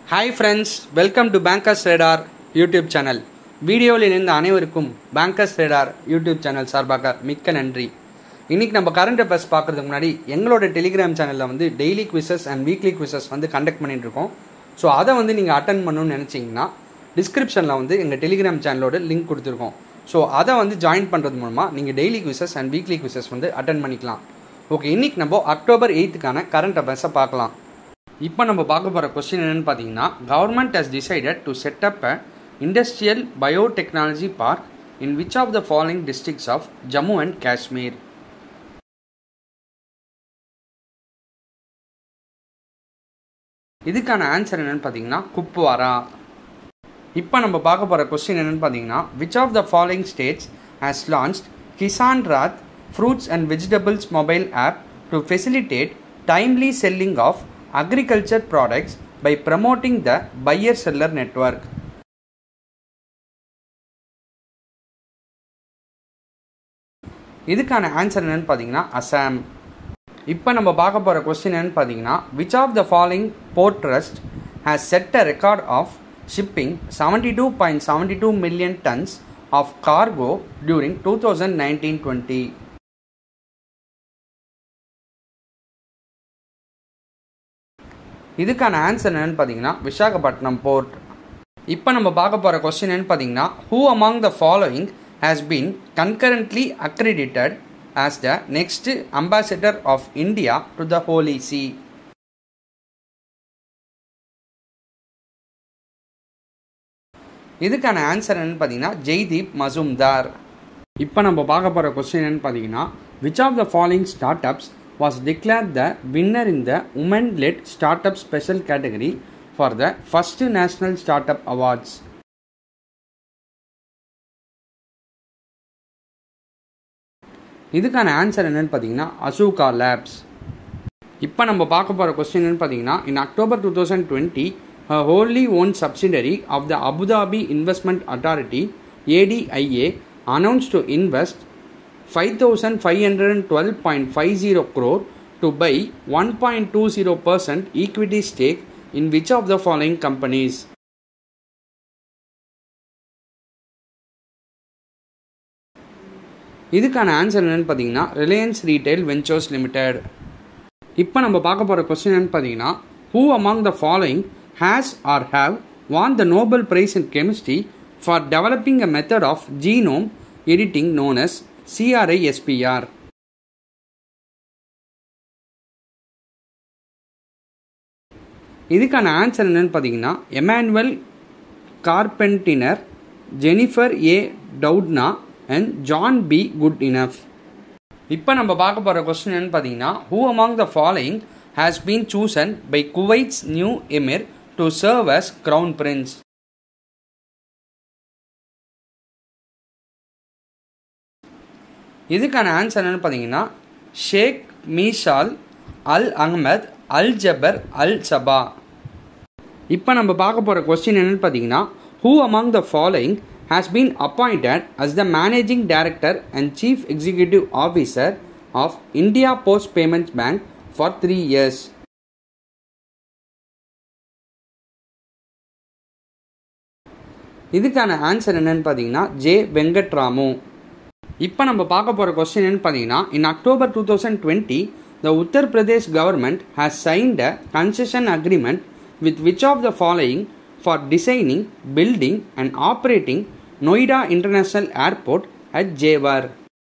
Hi friends welcome to bankers radar YouTube channel வீடியோவில் இணைந்த அனைவருக்கும் பேங்கர்ஸ் ரேடார் யூடியூப் சேனல் சார்பாக மிக்க நன்றி இன்னைக்கு நம்ம கரண்ட் அஃபேர்ஸ் பார்க்கறதுக்கு முன்னாடி எங்களோட டெலிகிராம் சேனலில் வந்து daily quizzes and weekly quizzes வந்து கண்டக்ட் பண்ணிட்டு இருக்கோம் ஸோ அதை வந்து நீங்கள் அட்டன் பண்ணணும்னு நினச்சிங்கன்னா டிஸ்கிரிப்ஷனில் வந்து எங்கள் டெலிகிராம் சேனலோட லிங்க் கொடுத்துருக்கோம் ஸோ அதை வந்து ஜாயின் பண்ணுறது மூலமாக நீங்கள் daily quizzes and weekly quizzes வந்து அட்டன் பண்ணிக்கலாம் ஓகே இன்னைக்கு நம்ம அக்டோபர் எயித்துக்கான கரண்ட் அஃபேர்ஸை பார்க்கலாம் இப்போ நம்ம பார்க்க போகிற கொஸ்டின் என்னன்னு பார்த்தீங்கன்னா government has decided to set up a industrial biotechnology park in which of the following districts of Jammu and Kashmir இதுக்கான ஆன்சர் என்னன்னு பார்த்தீங்கன்னா குப்வாரா இப்போ நம்ம பார்க்க போகிற கொஸ்டின் என்னன்னு பார்த்தீங்கன்னா which of the following states has launched Kisan Rath fruits and vegetables mobile app to facilitate timely selling of agriculture products by promoting the buyer seller network இதுக்கான ஆன்சர் என்னன்னு பார்த்தீங்கன்னா அசாம் இப்போ நம்ம பார்க்க போகிற கொஸ்டின் என்னன்னு பார்த்தீங்கன்னா which of the following port trust has set a record of shipping seventy two point seventy two million tonnes of cargo during two thousand nineteen twenty இதுக்கான ஆன்சர் என்னன்னு பார்த்தீங்கன்னா விசாகப்பட்டினம் போர்ட் இப்போ நம்ம பார்க்க போகிற கொஸ்டின் என்னன்னு பார்த்தீங்கன்னா who among the following has been concurrently accredited as the next ambassador of India to the Holy See இதுக்கான ஆன்சர் என்னன்னு பார்த்தீங்கன்னா ஜெய்தீப் மசூம்தார் இப்போ நம்ம பார்க்க போகிற கொஸ்டின் என்னன்னு பார்த்தீங்கன்னா which of the following start ups was declared the winner in the women led startup special category for the first national startup awards இதுக்கான ஆன்சர் என்னன்னு பார்த்தீங்கன்னா அசூகா லேப்ஸ் இப்போ நம்ம பார்க்க போகிற கொஸ்டின் என்னன்னு பார்த்தீங்கன்னா in October two thousand twenty wholly owned subsidiary of the Abu Dhabi investment authority ADIA announce to invest 5512.50 crore to buy 1.20% equity stake in which of the following companies இதுக்கான answer என்னன்னு பார்த்தீங்கன்னா Reliance retail ventures limited இப்போ நம்ம பார்க்க போகிற question என்னன்னு பார்த்தீங்கன்னா who among the following has or have won the Nobel prize in chemistry for developing a method of genome editing known as CRISPR இதுக்கான ஆன்சர் என்னன்னு பார்த்தீங்கன்னா Emmanuelle Charpentier Jennifer A Doudna and John B Goodenough இப்போ நம்ம பார்க்க போகிற question என்னன்னு பார்த்தீங்கன்னா who among the following has been chosen by Kuwait's new emir to serve as crown prince இதுக்கான ஆன்சர் என்னன்னு பார்த்தீங்கன்னா ஷேக் மீஷால் அல் அஹ்மத் அல் ஜபர் அல் சபா இப்போ நம்ம பார்க்க போகிற கொஸ்டின் என்னன்னு பார்த்தீங்கன்னா who among the following has been appointed as the managing director and chief executive officer of India post payments bank for three years இதுக்கான ஆன்சர் என்னன்னு பார்த்தீங்கன்னா ஜே வெங்கட்ராமு இப்போ நம்ம பார்க்க போகிற கொஸ்டின் என்னன்னு பார்த்தீங்கன்னா in October two thousand twenty the Uttar Pradesh government has signed a concession agreement with which of the following for designing building and operating Noida international airport at Jewar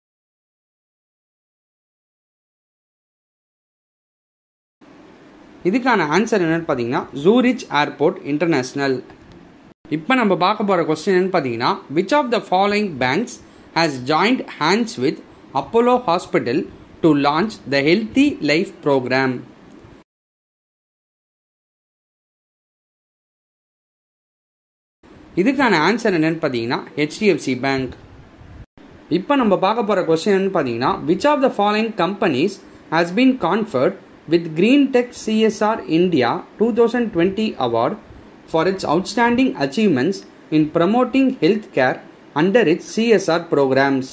இதுக்கான ஆன்சர் என்னன்னு பார்த்தீங்கன்னா ஜூரிச் ஏர்போர்ட் இன்டர்நேஷ்னல் இப்போ நம்ம பார்க்க போகிற கொஸ்டின் என்னன்னு பார்த்தீங்கன்னா which of the following banks has joined hands with Apollo Hospital to launch the Healthy Life program. இதுக்கான ஆன்சர் என்னன்னு பார்த்தீங்கன்னா ஹெச்டிஎஃப்சி பேங்க் இப்போ நம்ம பார்க்க போகிற கொஸ்டின் என்னன்னு பார்த்தீங்கன்னா which of the following companies has been conferred with green tech CSR India two thousand twenty award for its outstanding achievements in promoting health care under its CSR programs.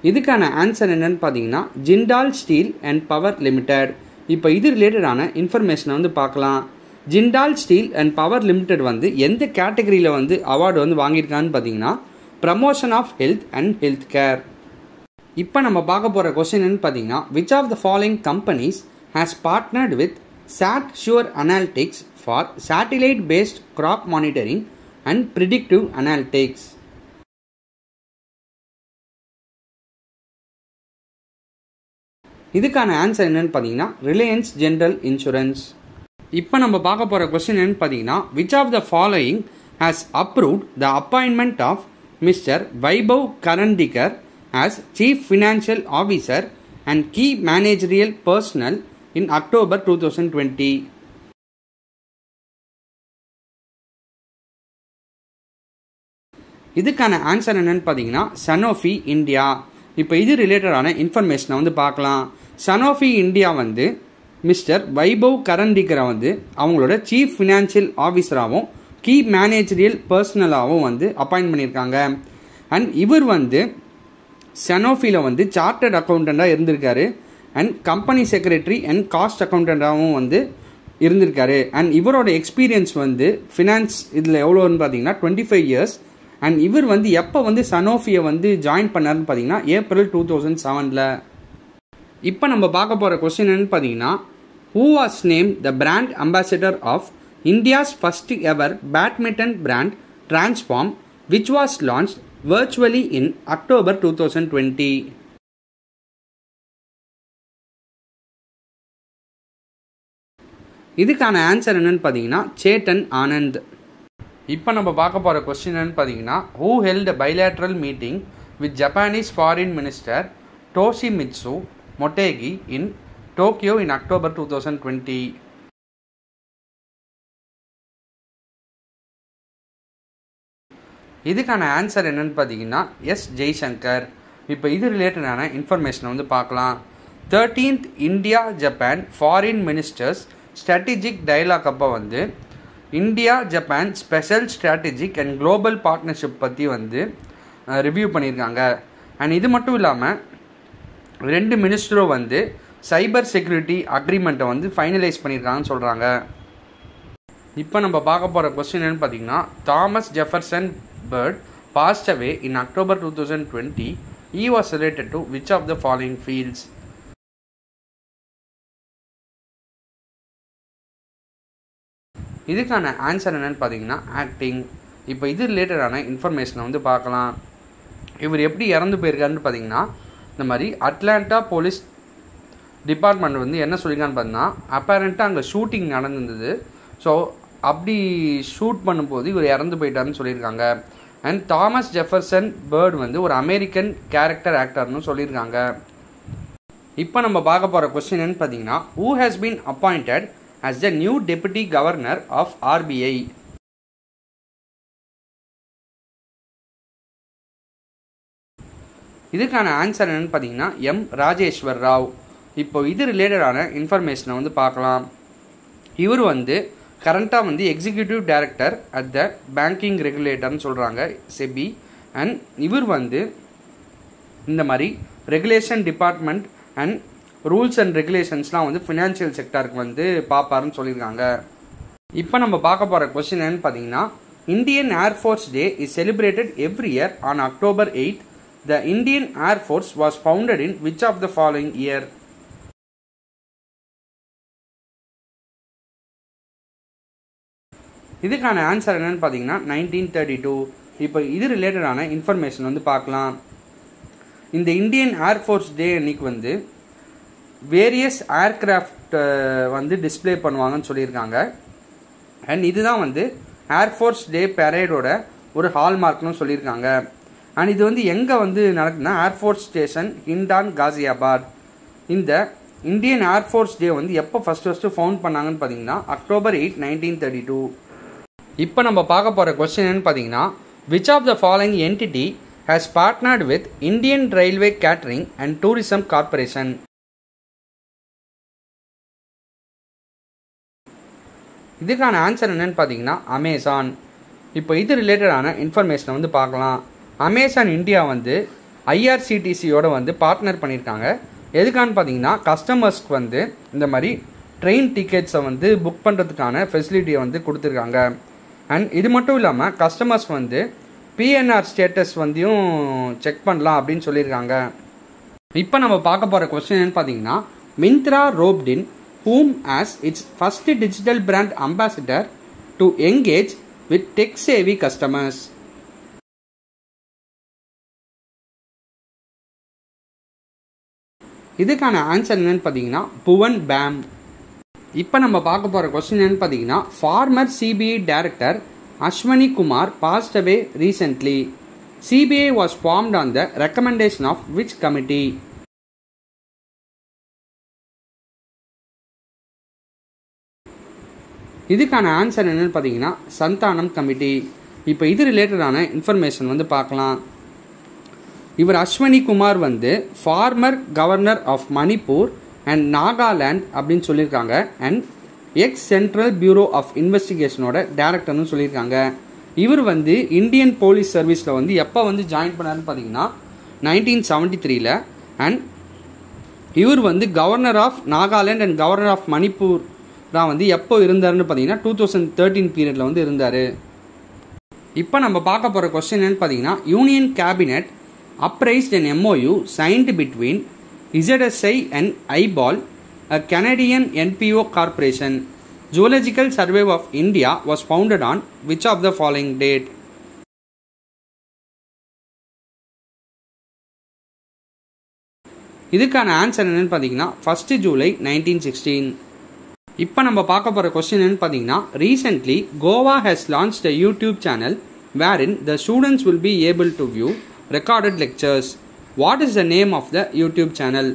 இதுக்கான answer என்னன்னு பார்த்தீங்கன்னா Jindal steel and power limited இப்போ இது ரிலேட்டடான இன்ஃபர்மேஷனை வந்து பார்க்கலாம் Jindal steel and power limited வந்து எந்த கேட்டகரியில் வந்து அவார்டு வந்து வாங்கியிருக்கான்னு பார்த்தீங்கன்னா promotion of health and health care இப்போ நம்ம பார்க்க போகிற கொஸ்டின் பார்த்தீங்கன்னா which of the following companies has partnered with SatSure analytics for satellite based crop monitoring and predictive analytics இதுக்கான ஆன்சர் என்னன்னு பார்த்தீங்கன்னா ரிலையன்ஸ் ஜென்ரல் இன்சூரன்ஸ் இப்போ நம்ம பார்க்க போகிற கொஸ்டின் என்னன்னு பார்த்தீங்கன்னா which of the following has approved the appointment of mister Vaibhav Karandikar as chief financial officer and key managerial personnel in October two thousand twenty இதுக்கான ஆன்சர் என்னன்னு பார்த்தீங்கன்னா சனோஃபி இந்தியா இப்போ இது ரிலேட்டடான இன்ஃபர்மேஷனை வந்து பார்க்கலாம் சனோஃபி இந்தியா வந்து மிஸ்டர் வைபவ் கரண்டிகரை வந்து அவங்களோட சீஃப் ஃபினான்ஷியல் ஆஃபீஸராகவும் கீ மேனேஜரியல் பர்சனலாகவும் வந்து அப்பாயின்ட் பண்ணியிருக்காங்க அண்ட் இவர் வந்து சனோஃபியில் வந்து சார்ட்டர்ட் அக்கௌண்டண்ட்டாக இருந்திருக்காரு and company secretary and cost அக்கௌண்டண்ட்டாகவும் வந்து இருந்திருக்காரு அண்ட் இவரோட எக்ஸ்பீரியன்ஸ் வந்து ஃபினான்ஸ் இதில் எவ்வளோன்னு பார்த்தீங்கன்னா டுவெண்ட்டி ஃபைவ் இயர்ஸ் அண்ட் இவர் வந்து எப்போ வந்து சனோஃபியை வந்து ஜாயின் பண்ணாருன்னு பார்த்தீங்கன்னா ஏப்ரல் டூ தௌசண்ட் செவனில் இப்போ நம்ம பார்க்க போகிற கொஸ்டின் என்னன்னு பார்த்தீங்கன்னா who was name the brand ambassador of India's first ever badminton brand Transform which was launch virtually in October 2020. இதுக்கான ஆன்சர் என்னன்னு பார்த்தீங்கன்னா சேட்டன் ஆனந்த் இப்போ நம்ம பார்க்க போகிற கொஸ்டின் என்னன்னு பார்த்தீங்கன்னா who held bilateral meeting with Japanese foreign minister Toshimitsu Motegi in Tokyo in October two thousand twenty இதுக்கான ஆன்சர் என்னன்னு பார்த்தீங்கன்னா எஸ் ஜெய்சங்கர் இப்போ இது ரிலேட்டடான இன்ஃபர்மேஷனை வந்து பார்க்கலாம் thirteenth India Japan foreign ministers strategic dialogue அப்போ வந்து India Japan special strategic and global partnership பற்றி வந்து ரிவ்யூ பண்ணியிருக்காங்க அண்ட் இது மட்டும் இல்லாமல் ரெண்டு மினிஸ்டரும் வந்து சைபர் செக்யூரிட்டி அக்ரிமெண்ட்டை வந்து ஃபைனலைஸ் பண்ணியிருக்காங்கன்னு சொல்கிறாங்க இப்போ நம்ம பார்க்க போகிற கொஸ்டின் என்னன்னு பார்த்தீங்கன்னா Thomas Jefferson Byrd passed away in October two thousand twenty he was related to which of the following fields இதுக்கான ஆன்சர் என்னன்னு பார்த்தீங்கன்னா ஆக்டிங் இப்போ இது ரிலேட்டடான இன்ஃபர்மேஷனை வந்து பார்க்கலாம் இவர் எப்படி இறந்து போயிருக்காருன்னு பார்த்தீங்கன்னா இந்த மாதிரி அட்லாண்டா போலீஸ் டிபார்ட்மெண்ட் வந்து என்ன சொல்லியிருக்கான்னு பார்த்தீங்கன்னா அப்பேரண்ட்டாக அங்கே ஷூட்டிங் நடந்திருந்தது ஸோ அப்படி ஷூட் பண்ணும்போது இவர் இறந்து போயிட்டாருன்னு சொல்லியிருக்காங்க அண்ட் தாமஸ் ஜெஃபர்சன் பேர்ட் வந்து ஒரு அமெரிக்கன் கேரக்டர் ஆக்டர்னு சொல்லியிருக்காங்க இப்போ நம்ம பார்க்க போகிற கொஸ்டின் என்னன்னு பார்த்தீங்கன்னா who has been appointed as the new deputy governor of RBI. இதுக்கான ஆன்சர் என்னன்னு பார்த்தீங்கன்னா எம் ராஜேஸ்வர் ராவ் இப்போ இது ரிலேட்டடான இன்ஃபர்மேஷனை வந்து பார்க்கலாம் இவர் வந்து கரண்ட்டாக வந்து executive director at the banking ரெகுலேட்டர்னு சொல்கிறாங்க செபி அண்ட் இவர் வந்து இந்த மாதிரி regulation department and rules and ரெகுலேஷன்ஸ்லாம் வந்து ஃபினான்ஷியல் செக்டருக்கு வந்து பார்ப்பாருன்னு சொல்லியிருக்காங்க இப்போ நம்ம பார்க்க போகிற கொஸ்டின் என்னன்னு பார்த்தீங்கன்னா Indian air force day is celebrated every year on October eight the Indian air force was founded in which of the following year இதுக்கான ஆன்சர் என்னன்னு பார்த்தீங்கன்னா நைன்டீன் தேர்ட்டி டூ இப்போ இது ரிலேட்டடான இன்ஃபர்மேஷன் வந்து பார்க்கலாம் இந்த இந்தியன் ஏர்ஃபோர்ஸ் டே அன்னைக்கு வந்து வேரியஸ் ஏர்கிராஃப்ட் வந்து டிஸ்பிளே பண்ணுவாங்கன்னு சொல்லியிருக்காங்க அண்ட் இதுதான் வந்து ஏர்ஃபோர்ஸ் டே பெரேடோட ஒரு ஹால்மார்க்னு சொல்லியிருக்காங்க அண்ட் இது வந்து எங்கே வந்து நடக்குதுன்னா ஏர்ஃபோர்ஸ் ஸ்டேஷன் ஹிண்டான் காசியாபாத் இந்த இந்தியன் ஏர்ஃபோர்ஸ் டே வந்து எப்போ ஃபஸ்ட்டு ஃபஸ்ட்டு ஃபவுண்ட் பண்ணாங்கன்னு பார்த்தீங்கன்னா October eight nineteen thirty two இப்போ நம்ம பார்க்க போகிற கொஸ்டின் என்னன்னு பார்த்தீங்கன்னா which of the following entity has partnered with Indian railway catering and tourism corporation இதுக்கான ஆன்சர் என்னன்னு பார்த்தீங்கன்னா அமேசான் இப்போ இது ரிலேட்டடான இன்ஃபர்மேஷனை வந்து பார்க்கலாம் அமேசான் இந்தியா வந்து ஐஆர்சிடிசியோட வந்து பார்ட்னர் பண்ணியிருக்காங்க எதுக்கான்னு பார்த்தீங்கன்னா கஸ்டமர்ஸ்க்கு வந்து இந்த மாதிரி ட்ரெயின் டிக்கெட்ஸை வந்து புக் பண்ணுறதுக்கான ஃபெசிலிட்டியை வந்து கொடுத்துருக்காங்க அண்ட் இது மட்டும் இல்லாமல் கஸ்டமர்ஸ் வந்து பிஎன்ஆர் ஸ்டேட்டஸ் வந்தும் செக் பண்ணலாம் அப்படின்னு சொல்லியிருக்காங்க இப்போ நம்ம பார்க்க போகிற கொஸ்டின் என்னன்னு பார்த்தீங்கன்னா Myntra roped in whom as its first digital brand ambassador to engage with tech savvy customers இதுக்கான ஆன்சர் என்னன்னு பார்த்தீங்கன்னா புவன் பேம் இப்போ நம்ம பார்க்க போகிற கொஸ்டின் என்னன்னு பார்த்தீங்கன்னா former CBI director Ashwani Kumar passed away recently CBI was formed on the recommendation of which committee இதுக்கான ஆன்சர் என்னன்னு பார்த்தீங்கன்னா சந்தானம் கமிட்டி இப்போ இது ரிலேட்டடான இன்ஃபர்மேஷன் வந்து பார்க்கலாம் இவர் அஸ்வனி குமார் வந்து former governor of Manipur and Nagaland அப்படின்னு சொல்லியிருக்காங்க and ex central bureau of இன்வெஸ்டிகேஷனோட டேரக்டர்னு சொல்லியிருக்காங்க இவர் வந்து இந்தியன் போலீஸ் சர்வீஸில் வந்து எப்போ வந்து ஜாயின் பண்ணாருன்னு பார்த்தீங்கன்னா நைன்டீன் செவன்ட்டி த்ரீல அண்ட் இவர் வந்து governor of Nagaland and governor of Manipur தான் வந்து எப்போ இருந்தாருன்னு பார்த்தீங்கன்னா டூ தௌசண்ட் தேர்ட்டீன் பீரியடில் வந்து இருந்தார் இப்போ நம்ம பார்க்க போகிற கொஸ்டின் என்னன்னு பார்த்தீங்கன்னா union cabinet uprised an MOU signed between ZSI and IBOL, a Canadian NPO corporation. Zoological Survey of India was founded on which of the following date? இதுக்கான ஆன்சர் என்னன்னு பார்த்தீங்கன்னா ஃபர்ஸ்ட் ஜூலை நைன்டீன் சிக்ஸ்டீன் இப்போ நம்ம பார்க்க போகிற question என்னன்னு பார்த்தீங்கன்னா recently Goa has launch the YouTube channel where in the students will be able to view recorded lectures. What is the name of the YouTube channel?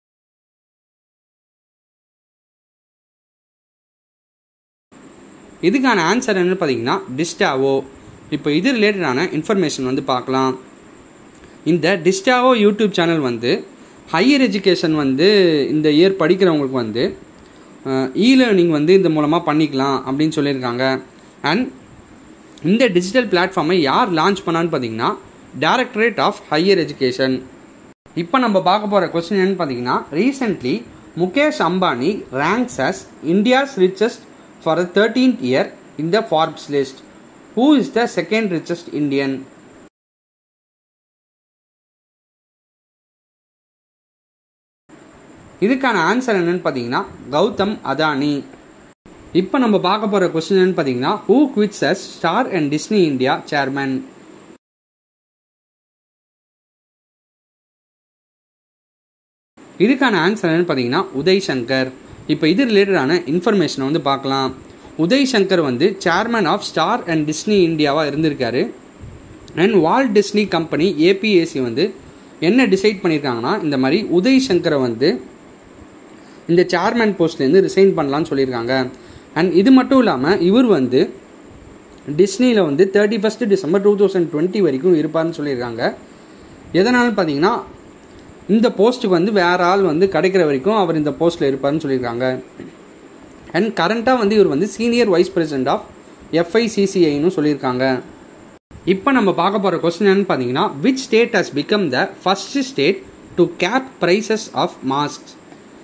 இதுக்கான answer என்னன்னு பார்த்தீங்கன்னா டிஸ்டாவோ இப்போ இது ரிலேட்டடான இன்ஃபர்மேஷன் வந்து பார்க்கலாம் இந்த டிஸ்டாவோ யூடியூப் சேனல் வந்து ஹையர் எஜுகேஷன் வந்து இந்த இயர் படிக்கிறவங்களுக்கு வந்து இ லேர்னிங் வந்து இந்த மூலமாக பண்ணிக்கலாம் அப்படின்னு சொல்லியிருக்காங்க அண்ட் இந்த டிஜிட்டல் பிளாட்ஃபார்மை யார் லான்ச் பண்ணான்னு பார்த்தீங்கன்னா டைரக்டரேட் ஆஃப் ஹையர் எஜுகேஷன் இப்போ நம்ம பார்க்க போகிற கொஸ்டின் என்னன்னு பார்த்தீங்கன்னா recently Mukesh Ambani ranks as India's richest for the thirteenth year in the Forbes list who is the second richest Indian இதுக்கான ஆன்சர் என்னன்னு பார்த்தீங்கன்னா கௌதம் அதானி இப்போ நம்ம பார்க்க போகிற கொஸ்டின் என்னன்னு பார்த்தீங்கன்னா who quits as Star and Disney India chairman இதுக்கான ஆன்சர் என்னன்னு பார்த்தீங்கன்னா உதய் சங்கர் இப்போ இது ரிலேட்டடான இன்ஃபர்மேஷனை வந்து பார்க்கலாம் உதய் சங்கர் வந்து chairman of Star and Disney இந்தியாவாக இருந்திருக்காரு and Walt Disney company APAC வந்து என்ன டிசைட் பண்ணியிருக்காங்கன்னா இந்த மாதிரி உதய் சங்கரை வந்து இந்த சேர்மன் போஸ்ட்லேருந்து ரிசைன் பண்ணலான்னு சொல்லியிருக்காங்க அண்ட் இது மட்டும் இல்லாமல் இவர் வந்து டிஸ்னியில் வந்து thirty first December two thousand twenty வரைக்கும் இருப்பார்னு சொல்லியிருக்காங்க எதனாலும் பார்த்தீங்கன்னா இந்த போஸ்ட்டுக்கு வந்து வேற ஆள் வந்து கிடைக்கிற வரைக்கும் அவர் இந்த போஸ்ட்டில் இருப்பார்னு சொல்லியிருக்காங்க அண்ட் கரண்ட்டாக வந்து இவர் வந்து சீனியர் வைஸ் பிரசிடென்ட் ஆஃப் எஃப்ஐசிசிஐன்னு சொல்லியிருக்காங்க இப்போ நம்ம பார்க்க போகிற கொஸ்டின் என்னன்னு பார்த்தீங்கன்னா which state has become the first state to cap prices of mask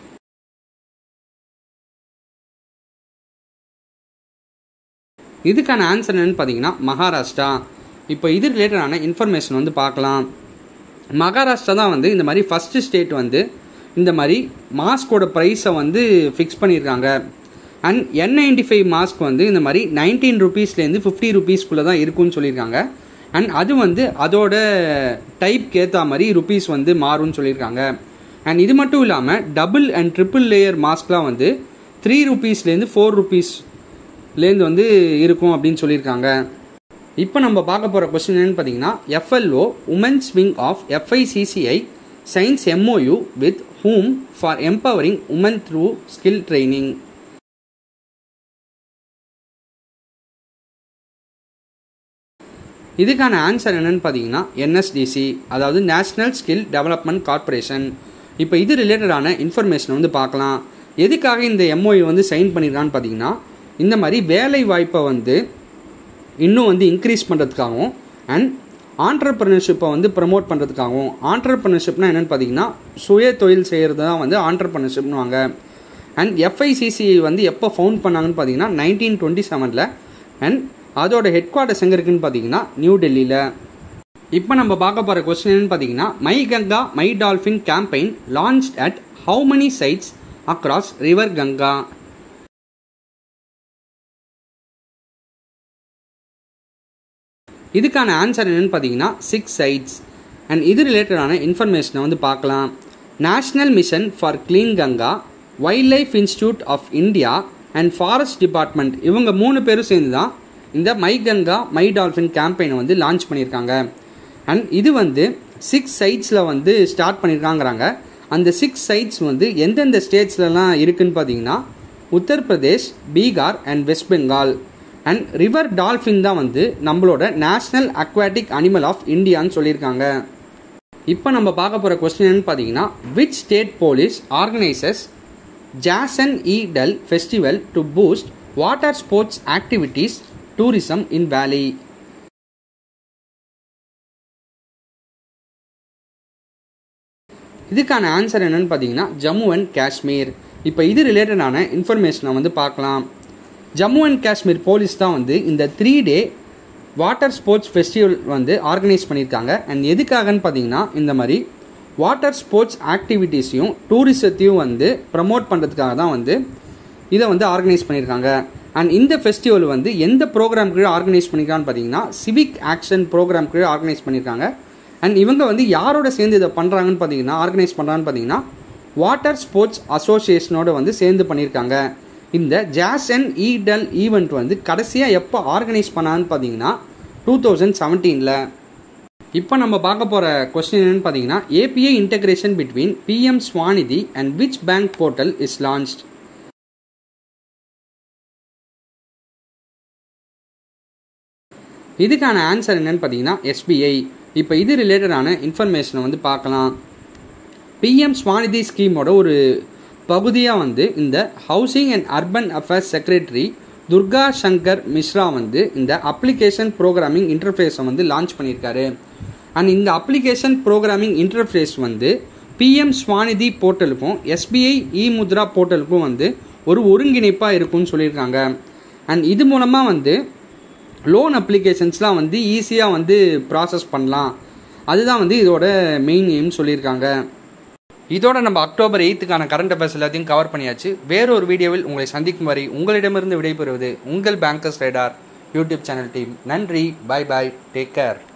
இதுக்கான ஆன்சர் என்னன்னு பார்த்தீங்கன்னா மகாராஷ்டிரா இப்போ இது ரிலேட்டடான இன்ஃபர்மேஷன் வந்து பார்க்கலாம் மகாராஷ்டிரா தான் வந்து இந்த மாதிரி ஃபஸ்ட்டு ஸ்டேட் வந்து இந்த மாதிரி மாஸ்கோட ப்ரைஸை வந்து ஃபிக்ஸ் பண்ணியிருக்காங்க and N ninety five mask வந்து இந்த மாதிரி நைன்டீன் ருபீஸ்லேருந்து ஃபிஃப்டி ருபீஸ்க்குள்ளே தான் இருக்குன்னு சொல்லியிருக்காங்க அண்ட் அது வந்து அதோட டைப்க்கு ஏற்ற மாதிரி ருபீஸ் வந்து மாறும்னு சொல்லியிருக்காங்க அண்ட் இது மட்டும் இல்லாமல் டபுள் அண்ட் ட்ரிபிள் லேயர் மாஸ்க்லாம் வந்து த்ரீ ருபீஸ்லேருந்து ஃபோர் ருபீஸ்லேருந்து வந்து இருக்கும் அப்படின்னு சொல்லியிருக்காங்க இப்போ நம்ம பார்க்க போகிற கொஸ்டின் என்னன்னு பார்த்தீங்கன்னா FLO women's wing of FICCI signs MOU with whom for empowering women through skill training இதுக்கான ஆன்சர் என்னன்னு பார்த்தீங்கன்னா என்எஸ்டிசி அதாவது நேஷ்னல் ஸ்கில் டெவலப்மெண்ட் கார்ப்பரேஷன் இப்போ இது ரிலேட்டடான இன்ஃபர்மேஷன் வந்து பார்க்கலாம் எதுக்காக இந்த எம்ஓயு வந்து சைன் பண்ணியிருக்கான்னு பார்த்தீங்கன்னா இந்த மாதிரி வேலை வாய்ப்பை வந்து இன்னும் வந்து இன்க்ரீஸ் பண்ணுறதுக்காகவும் அண்ட் ஆண்டர்பிரினர்ஷிப்பை வந்து ப்ரமோட் பண்ணுறதுக்காகவும் ஆண்டர்பிரினர்ஷிப்னா என்னென்னு பார்த்தீங்கன்னா சுய தொழில் செய்கிறது தான் வந்து ஆண்டர்பிரினர்ஷிப்னுவாங்க அண்ட் எஃப்ஐசிசி வந்து எப்போ ஃபவுண்ட் பண்ணாங்கன்னு பார்த்தீங்கன்னா நைன்டீன் டுவெண்ட்டி செவனில் அண்ட் அதோட ஹெட் குவார்ட்டர்ஸ் எங்கே இருக்குன்னு பார்த்தீங்கன்னா நியூ டெல்லியில் இப்போ நம்ம பார்க்க போகிற கொஸ்டின் என்னன்னு பார்த்தீங்கன்னா my Ganga my dolphin campaign launch at how many sites across river Ganga இதுக்கான ஆன்சர் என்னன்னு பார்த்தீங்கன்னா சிக்ஸ் சைட்ஸ் அண்ட் இது ரிலேட்டடான இன்ஃபர்மேஷனை வந்து பார்க்கலாம் national mission for clean Ganga wildlife institute of India and forest department இவங்க மூணு பேரும் சேர்ந்து தான் இந்த மை கங்கா மை டால்ஃபின் கேம்பெயினை வந்து லான்ச் பண்ணியிருக்காங்க அண்ட் இது வந்து சிக்ஸ் சைட்ஸில் வந்து ஸ்டார்ட் பண்ணியிருக்காங்கிறாங்க அந்த சிக்ஸ் சைட்ஸ் வந்து எந்தெந்த ஸ்டேட்ஸ்லலாம் இருக்குன்னு பார்த்தீங்கன்னா Uttar Pradesh Bihar and west Bengal and river dolphin தான் வந்து நம்மளோட நேஷ்னல் அக்வாட்டிக் அனிமல் ஆஃப் இந்தியான்னு சொல்லியிருக்காங்க இப்போ நம்ம பார்க்க போகிற கொஸ்டின் பார்த்தீங்கன்னா which state police organises Jashn e Dal festival to boost water sports activities tourism in valley இதுக்கான ஆன்சர் என்னன்னு பார்த்தீங்கன்னா ஜம்மு அண்ட் காஷ்மீர் இப்போ இது ரிலேட்டடான இன்ஃபர்மேஷனை வந்து பார்க்கலாம் ஜம்மு அண்ட் காஷ்மீர் போலீஸ் தான் வந்து இந்த three day water sports festival வந்து ஆர்கனைஸ் பண்ணியிருக்காங்க அண்ட் எதுக்காகன்னு பார்த்தீங்கன்னா இந்த மாதிரி வாட்டர் ஸ்போர்ட்ஸ் ஆக்டிவிட்டீஸையும் டூரிசத்தையும் வந்து ப்ரமோட் பண்ணுறதுக்காக தான் வந்து இதை வந்து ஆர்கனைஸ் பண்ணியிருக்காங்க அண்ட் இந்த ஃபெஸ்டிவல் வந்து எந்த ப்ரோக்ராம் கீழே ஆர்கனைஸ் பண்ணியிருக்கான்னு பார்த்தீங்கன்னா சிவிக் ஆக்ஷன் ப்ரோக்ராம் கீழே ஆர்கனைஸ் பண்ணியிருக்காங்க அண்ட் இவங்க வந்து யாரோட சேர்ந்து இதை பண்ணுறாங்கன்னு பார்த்தீங்கன்னா ஆர்கனைஸ் பண்ணுறாங்கன்னு பார்த்தீங்கன்னா வாட்டர் ஸ்போர்ட்ஸ் அசோசியேஷனோட வந்து சேர்ந்து பண்ணியிருக்காங்க இந்த ஜாஸ் அண்ட் ஈடல் ஈவெண்ட் வந்து கடைசியாக எப்போ ஆர்கனைஸ் பண்ணான்னு பார்த்தீங்கன்னா டூ தௌசண்ட் செவன்டீனில் இப்போ நம்ம பார்க்க போகிற கொஸ்டின் என்னன்னு பார்த்தீங்கன்னா API integration between PM SVANidhi and which bank portal is launched இதுக்கான ஆன்சர் என்னன்னு பார்த்தீங்கன்னா எஸ்பிஐ இப்போ இது ரிலேட்டடான இன்ஃபர்மேஷனை வந்து பார்க்கலாம் பிஎம் ஸ்வாநிதி ஸ்கீமோட ஒரு பகுதியாக வந்து இந்த housing and urban affairs secretary Durga Shankar Mishra வந்து இந்த அப்ளிகேஷன் ப்ரோக்ராமிங் இன்டர்ஃபேஸை வந்து லான்ச் பண்ணியிருக்காரு அண்ட் இந்த அப்ளிகேஷன் ப்ரோக்ராமிங் இன்டர்ஃபேஸ் வந்து பிஎம் ஸ்வாநிதி போர்ட்டலுக்கும் எஸ்பிஐ இ முத்ரா போர்ட்டலுக்கும் வந்து ஒரு ஒருங்கிணைப்பாக இருக்கும்னு சொல்லியிருக்காங்க அண்ட் இது மூலமாக வந்து லோன் அப்ளிகேஷன்ஸ்லாம் வந்து ஈஸியாக வந்து ப்ராசஸ் பண்ணலாம் அதுதான் வந்து இதோட மெயின் எய்ம் சொல்லியிருக்காங்க இதோட நம்ம அக்டோபர் எயித்துக்கான கரண்ட் அஃபேர்ஸ் எல்லாத்தையும் கவர் பண்ணியாச்சு வேறொரு வீடியோவில் உங்களை சந்திக்கும் வரை உங்களிடமிருந்து விடைபெறுவது உங்கள் bankers radar YouTube channel team நன்றி பாய் பாய் டேக் கேர்